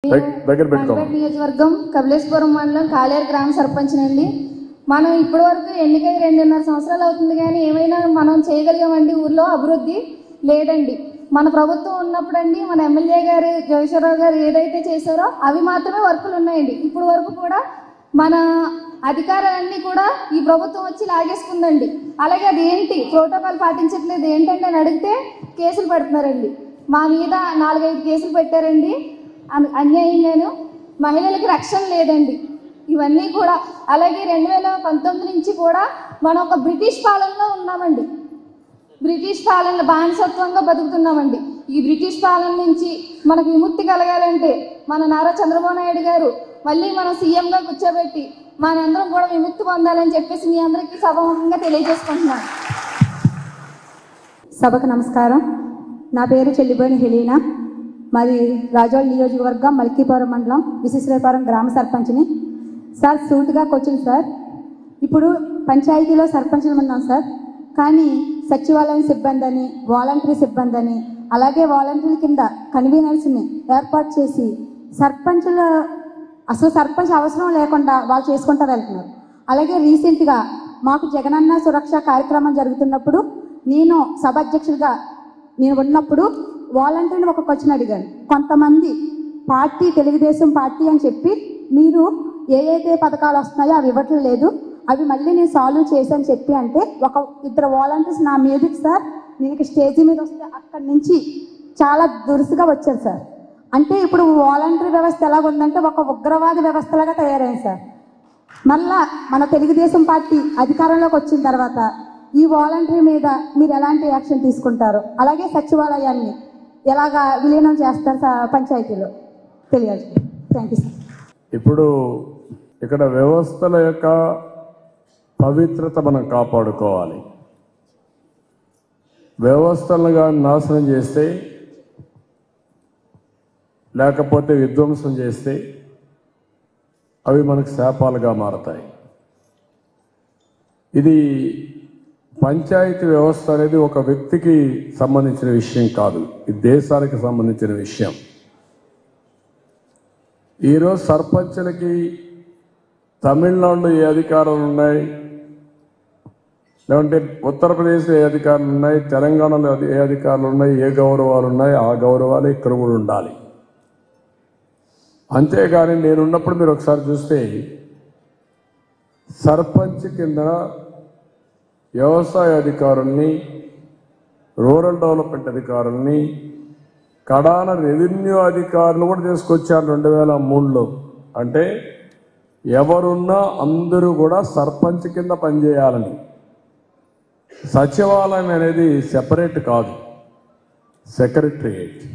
దగ్- దగ్గర పెట్టుకో మండపేట నియోజకవర్గం కపిలేశ్వరం మండలం కాలేరు గ్రామ సర్పంచ్ అండి మనం ఇప్పటి వరకు ఎన్నికై రెండున్నర సంవత్సరాలు అవుతుంది కానీ ఏమైనా మనం చేయగలిగామండి ఊర్లో అభివృద్ధి లేదండి మన ప్రభుత్వం ఉన్నప్పుడండి మన ఎమ్మెల్యే గారు జోగేశ్వరరావు గారు ఏదైతే చేశారో అవి మాత్రమే వర్కులు ఉన్నాయండి ఇప్పుడు వరకు కూడా మన అధికారాలన్నీ కూడా ఈ ప్రభుత్వం వచ్చి లాగేసుకుందండి అలాగే అది ఏంటి ప్రోటోకాల్ పాటించట్లేదు ఏంటంటే అని అడిగితే కేసులు పెడుతున్నారండి మా మీద నాలుగైదు కేసులు పెట్టారండి అన్- అన్యాయంగాను మహిళలకి రక్షణ లేదండి ఇవన్నీ కూడా అలాగే రెండు వేల పంతొమ్మిది నుంచి కూడా మనం ఒక బ్రిటిష్ పాలనలో ఉన్నామండి బ్రిటిష్ పాలన బానిసత్వంగా బతుకుతున్నామండి ఈ బ్రిటిష్ పాలన నుంచి మనకు విముక్తి కలగాలంటే మన నారా చంద్రబాబు నాయుడు గారు మళ్ళీ మనం సీఎంగా కూర్చోబెట్టి మనందరం కూడా విముక్తి పొందాలని చెప్పేసి మీ అందరికీ సభముఖంగా తెలియజేసుకుంటున్నాను సభకు నమస్కారం నా పేరు చెల్లిబోయిన హెలీనా మాది రాజోల్ నియోజకవర్గం మల్కీపురం మండలం విశేశ్వరపురం గ్రామ సర్పంచ్ని సార్ సూటుగా క్వశ్చన్ సార్ ఇప్పుడు పంచాయతీలో సర్పంచులు ఉన్నాం సార్ కానీ సచివాలయం సిబ్బంది అని వాలంటరీ సిబ్బంది అని అలాగే వాలంటరీ కింద కన్వీనర్స్ని ఏర్పాటు చేసి సర్పంచుల అసలు సర్పంచ్ అవసరం లేకుండా వాళ్ళు చేసుకుంటారు వెళ్తున్నారు అలాగే రీసెంట్గా మాకు జగనన్న సురక్ష కార్యక్రమం జరుగుతున్నప్పుడు నేను సభ అధ్యక్షుడిగా నేను ఉన్నప్పుడు వాలంటీర్ని ఒక క్వశ్చన్ అడిగాను కొంతమంది పార్టీ తెలుగుదేశం పార్టీ అని చెప్పి మీరు ఏ అయితే పథకాలు వస్తున్నాయో అవి ఇవ్వట్లేదు లేదు అవి మళ్ళీ నేను సాల్వ్ చేశాను చెప్పి అంటే ఒక ఇద్దరు వాలంటీర్స్ నా మీదకి సార్ నేను స్టేజీ మీద వస్తే అక్కడి నుంచి చాలా దురుసుగా వచ్చారు సార్ అంటే ఇప్పుడు వాలంటరీ వ్యవస్థ ఎలా ఉందంటే ఒక ఉగ్రవాద వ్యవస్థలాగా తయారైంది సార్ మళ్ళా మన తెలుగుదేశం పార్టీ అధికారంలోకి వచ్చిన తర్వాత ఈ వాలంటరీ మీద మీరు ఎలాంటి యాక్షన్ తీసుకుంటారు అలాగే సచివాలయాన్ని ఎలాగా విలీనం చేస్తారు సార్ పంచాయతీలో తెలియాలి థ్యాంక్ యూ సార్ ఇప్పుడు ఇక్కడ వ్యవస్థల యొక్క పవిత్రత మనం కాపాడుకోవాలి వ్యవస్థలుగా నాశనం చేస్తే లేకపోతే విధ్వంసం చేస్తే అవి మనకు శాపాలుగా మారతాయి ఇది పంచాయతీ వ్యవస్థ అనేది ఒక వ్యక్తికి సంబంధించిన విషయం కాదు ఇది దేశానికి సంబంధించిన విషయం ఈరోజు సర్పంచులకి తమిళనాడులో ఏ అధికారాలు ఉన్నాయి లేదంటే ఉత్తరప్రదేశ్లో ఏ అధికారులు ఉన్నాయి తెలంగాణలో ఏ అధికారులు ఉన్నాయి ఏ గౌరవాలు ఉన్నాయి ఆ గౌరవాలు ఇక్కడ కూడా ఉండాలి అంతేగాని నేనున్నప్పుడు మీరు ఒకసారి చూస్తే సర్పంచ్ కింద వ్యవసాయ అధికారుల్ని రూరల్ డెవలప్మెంట్ అధికారుల్ని కడాన రెవెన్యూ అధికారులు కూడా తీసుకొచ్చారు రెండు వేల మూడులో అంటే ఎవరున్నా అందరూ కూడా సర్పంచ్ కింద పనిచేయాలని సచివాలయం అనేది సెపరేట్ కాదు సెక్రటరియేట్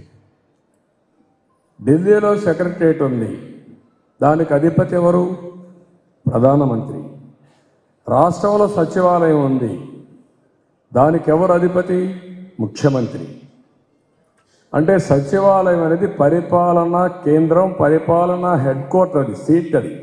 ఢిల్లీలో సెక్రటరియేట్ ఉంది దానికి అధిపతి ఎవరు ప్రధానమంత్రి రాష్ట్రంలో సచివాలయం ఉంది దానికి ఎవరు అధిపతి ముఖ్యమంత్రి అంటే సచివాలయం అనేది పరిపాలనా కేంద్రం పరిపాలనా హెడ్ క్వార్టర్ అది సీట్ అది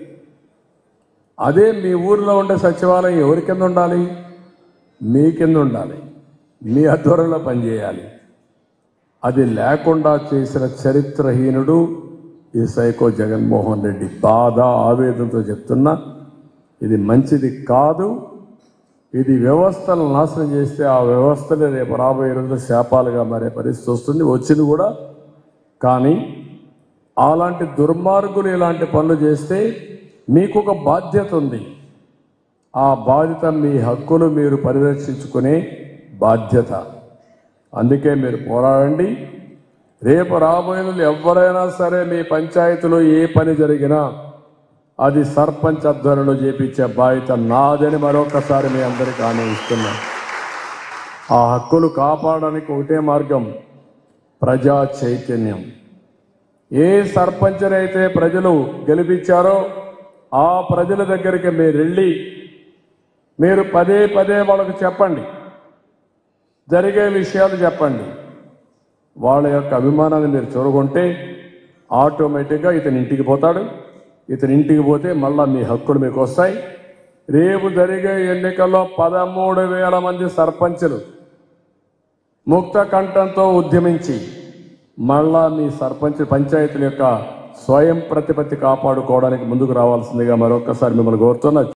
అదే మీ ఊర్లో ఉండే సచివాలయం ఎవరి కింద ఉండాలి మీ కింద ఉండాలి మీ ఆధ్వర్యంలో పనిచేయాలి అది లేకుండా చేసిన చరిత్రహీనుడు ఈ సైకో జగన్మోహన్ రెడ్డి బాధ ఆవేదనతో చెప్తున్నా ఇది మంచిది కాదు ఇది వ్యవస్థలను నాశనం చేస్తే ఆ వ్యవస్థలే రేపు రాబోయే రోజుల్లో శాపాలుగా మారే పరిస్థితి వస్తుంది వచ్చింది కూడా కానీ అలాంటి దుర్మార్గులు ఇలాంటి పనులు చేస్తే మీకు ఒక బాధ్యత ఉంది ఆ బాధ్యత మీ హక్కులు మీరు పరిరక్షించుకునే బాధ్యత అందుకే మీరు పోరాడండి రేపు రాబోయే రోజులు ఎవరైనా సరే మీ పంచాయతీలో ఏ పని జరిగినా అది సర్పంచ్ ఆధ్వర్యంలో చేపించే బాధ్యత నాదని మరొకసారి మీ అందరికీ హామీ ఇస్తున్నా ఆ హక్కులు కాపాడడానికి ఒకటే మార్గం ప్రజా చైతన్యం ఏ సర్పంచ్నైతే ప్రజలు గెలిపించారో ఆ ప్రజల దగ్గరికి మీరు వెళ్ళి మీరు పదే పదే వాళ్ళకు చెప్పండి జరిగే విషయాలు చెప్పండి వాళ్ళ యొక్క అభిమానాన్ని మీరు చూరగొంటే ఆటోమేటిక్గా ఇతని ఇంటికి పోతాడు ఇతని ఇంటికి పోతే మళ్ళా మీ హక్కులు మీకు వస్తాయి రేపు జరిగే ఎన్నికల్లో పదమూడు వేల మంది సర్పంచులు ముక్త కంఠంతో ఉద్యమించి మళ్ళా మీ సర్పంచ్ పంచాయతీల యొక్క స్వయం ప్రతిపత్తి కాపాడుకోవడానికి ముందుకు రావాల్సిందిగా మరొక్కసారి మిమ్మల్ని కోరుతున్నా